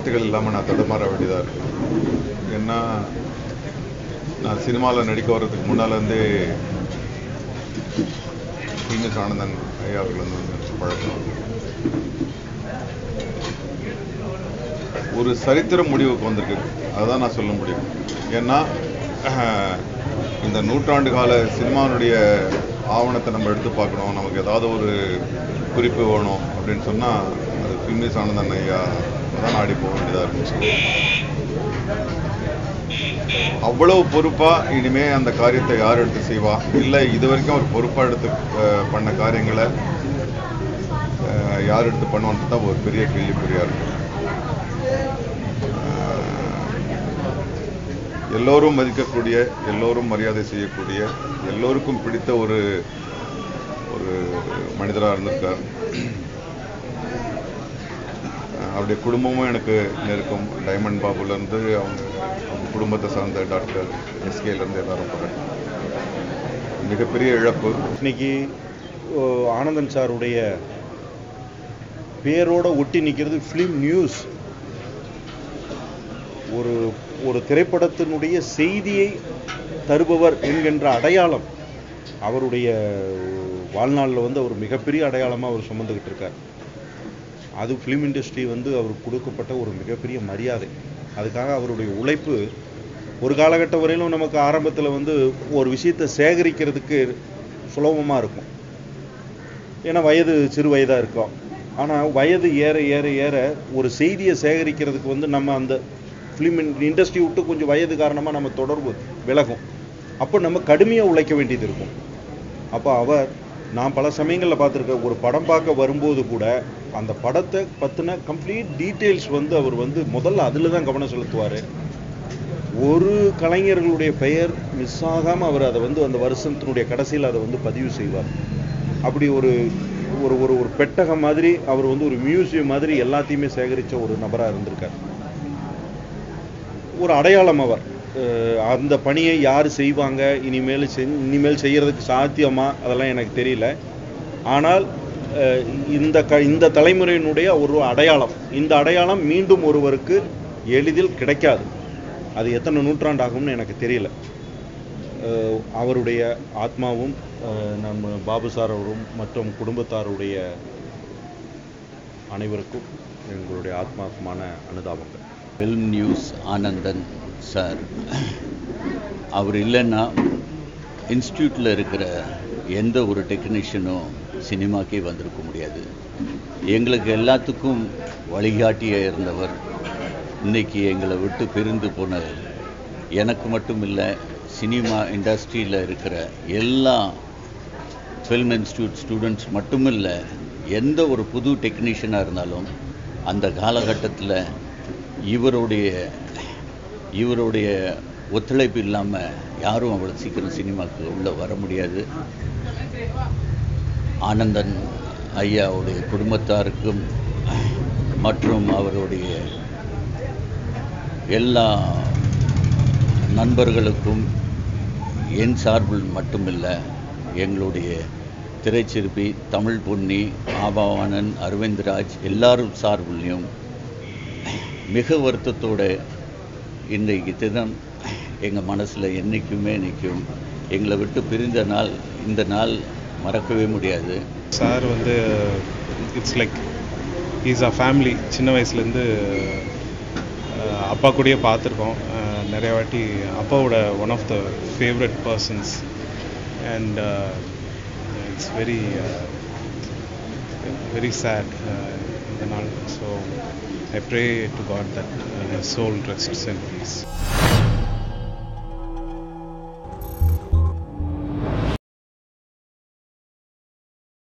வார்த்தைகள் இல்லாமல் நான் தடுமாற வேண்டியதாக இருக்குது ஏன்னா நான் சினிமாவில் நடிக்க வர்றதுக்கு முன்னாலேருந்தே டிஎஸ் ஆனந்தன் ஐயா அவர்கள் வந்து எனக்கு பழக்கம் ஒரு சரித்திர முடிவுக்கு வந்திருக்கு அதுதான் நான் சொல்ல முடியும் ஏன்னா அஹ், இந்த நூற்றாண்டு கால சினிமாவுடைய ஆவணத்தை நம்ம எடுத்து பார்க்கணும் நமக்கு ஏதாவது ஒரு குறிப்பு வேணும் அப்படின்னு சொன்னால் அது பிம்னிஸ் ஆனந்தன் ஐயா தான் நாடி போக வேண்டியதாக இருந்துச்சு அவ்வளவு பொறுப்பா இனிமே அந்த காரியத்தை யார் எடுத்து செய்வா இல்லை இது வரைக்கும் ஒரு பொறுப்பா எடுத்து அஹ், பண்ண காரியங்களை அஹ், யார் எடுத்து பண்ணுவான்னு தான் ஒரு பெரிய கேள்விக்குறியா இருக்கு அஹ், எல்லோரும் மதிக்கக்கூடிய எல்லோரும் மரியாதை செய்யக்கூடிய எல்லோருக்கும் பிடித்த ஒரு ஒரு மனிதராக இருந்திருக்கார் அஹ் அவருடைய குடும்பமும் எனக்கு நெருக்கம் டைமண்ட் பாபுலேருந்து அவங்க அவங்க குடும்பத்தை சார்ந்த டாக்டர் எஸ்கேலேருந்து எல்லாரும் போகிறேன் மிகப்பெரிய இழப்பு இன்னைக்கு ஓ, ஆனந்தன் சாருடைய பேரோட ஒட்டி நிற்கிறது ஃபிலிம் நியூஸ் ஒரு ஒரு திரைப்படத்தினுடைய செய்தியை தருபவர் என்கின்ற அடையாளம் அவருடைய வாழ்நாளில் வந்து அவர் மிகப்பெரிய அடையாளமாக அவர் சுமந்துக்கிட்டு இருக்கார் அது ஃபிலிம் இண்டஸ்ட்ரி வந்து அவருக்கு கொடுக்கப்பட்ட ஒரு மிகப்பெரிய மரியாதை அதுக்காக அவருடைய உழைப்பு ஒரு காலகட்டம் வரையிலும் நமக்கு ஆரம்பத்தில் வந்து ஒரு விஷயத்தை சேகரிக்கிறதுக்கு சுலபமாக இருக்கும் ஏன்னா வயது சிறு வயதாக இருக்கும் ஆனால் வயது ஏற ஏற ஏற ஒரு செய்தியை சேகரிக்கிறதுக்கு வந்து நம்ம அந்த ஃபிலிம் இண்டஸ்ட்ரி விட்டு கொஞ்சம் வயது காரணமாக நம்ம தொடர்பு விலகும் அப்போ நம்ம கடுமையாக உழைக்க வேண்டியது இருக்கும் அப்போ அவர் நான் பல சமயங்களில் பார்த்துருக்கேன் ஒரு படம் பார்க்க வரும்போது கூட அந்த படத்தை பற்றின கம்ப்ளீட் டீட்டெயில்ஸ் வந்து அவர் வந்து முதல்ல அதில் தான் கவனம் செலுத்துவார் ஒரு கலைஞர்களுடைய பெயர் மிஸ் ஆகாமல் அவர் அதை வந்து அந்த வருஷத்தினுடைய கடைசியில் அதை வந்து பதிவு செய்வார் அப்படி ஒரு ஒரு ஒரு ஒரு பெட்டகம் மாதிரி அவர் வந்து ஒரு மியூசியம் மாதிரி எல்லாத்தையுமே சேகரித்த ஒரு நபராக இருந்திருக்கார் ஒரு அடையாளம் அவர் அஹ் அந்த பணியை யார் செய்வாங்க இனிமேல் செஞ் இனிமேல் செய்யறதுக்கு சாத்தியமா அதெல்லாம் எனக்கு தெரியல ஆனால் அஹ் இந்த க இந்த தலைமுறையினுடைய ஒரு அடையாளம் இந்த அடையாளம் மீண்டும் ஒருவருக்கு எளிதில் கிடைக்காது அது எத்தனை நூற்றாண்டு ஆகும்னு எனக்கு தெரியல அஹ் அவருடைய ஆத்மாவும் அஹ் நம்ம பாபு சார் அவரும் மற்றும் குடும்பத்தாருடைய அனைவருக்கும் எங்களுடைய ஆத்மாத்மான அனுதாபங்கள் ஃபில்ம் நியூஸ் ஆனந்தன் சார் அவர் இல்லைன்னா இன்ஸ்டியூட்டில் இருக்கிற எந்த ஒரு டெக்னீஷியனும் சினிமாக்கே வந்திருக்க முடியாது எங்களுக்கு எல்லாத்துக்கும் வழிகாட்டியாக இருந்தவர் இன்னைக்கு எங்களை விட்டு பிரிந்து போன எனக்கு மட்டும் இல்லை சினிமா இண்டஸ்ட்ரியில் இருக்கிற எல்லா ஃபில்ம் இன்ஸ்டியூட் ஸ்டூடெண்ட்ஸ் மட்டும் இல்லை எந்த ஒரு புது டெக்னீஷியனாக இருந்தாலும் அந்த காலகட்டத்தில் இவருடைய இவருடைய ஒத்துழைப்பு இல்லாமல் யாரும் அவ்வளோ சீக்கிரம் சினிமாவுக்கு உள்ளே வர முடியாது ஆனந்தன் ஐயாவுடைய குடும்பத்தாருக்கும் மற்றும் அவருடைய எல்லா நண்பர்களுக்கும் என் சார்பில் மட்டுமில்லை எங்களுடைய திரைச்சிற்பி தமிழ் பொன்னி ஆபாவானன் அரவிந்த்ராஜ் எல்லாரும் சார்பிலையும் மிக வருத்தத்தோட இன்றைக்கு தினம் எங்கள் மனசில் என்றைக்குமே நிற்கும் எங்களை விட்டு பிரிந்த நாள் இந்த நாள் மறக்கவே முடியாது சார் வந்து it's like is a family சின்ன வயசுலேருந்து அப்பா கூடயே பார்த்துருக்கோம் அஹ், நிறைய வாட்டி அப்பாவோட one of the favourite persons and it's very very sad இந்த நாள் so I pray to God that soul rests and piece